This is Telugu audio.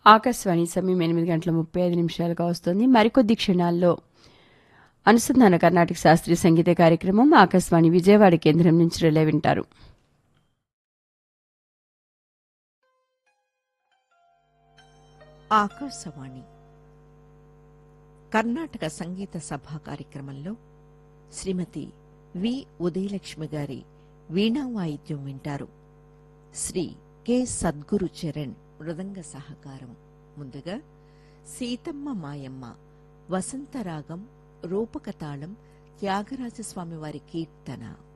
ఆకాశవాణి సమయం ఎనిమిది గంటల ముప్పై ఐదు నిమిషాలుగా వస్తుంది మరికొద్ది క్షణాల్లో అనుసంధాన కర్ణాటక శాస్త్రీయ సంగీత కార్యక్రమం ఆకాశవాణి విజయవాడ కేంద్రం నుంచి రిలే వింటారు ఆకాశవాణి కర్ణాటక సంగీత సభా కార్యక్రమంలో శ్రీమతి వి ఉదయలక్ష్మి గారి వీణా వాయిద్యం వింటారు శ్రీ కె సద్గురు చరణ్ మృదంగ సహకారం ముందుగా సీతమ్మ మాయమ్మ వసంతరాగం రూపకతాళం త్యాగరాజస్వామి వారి కీర్తన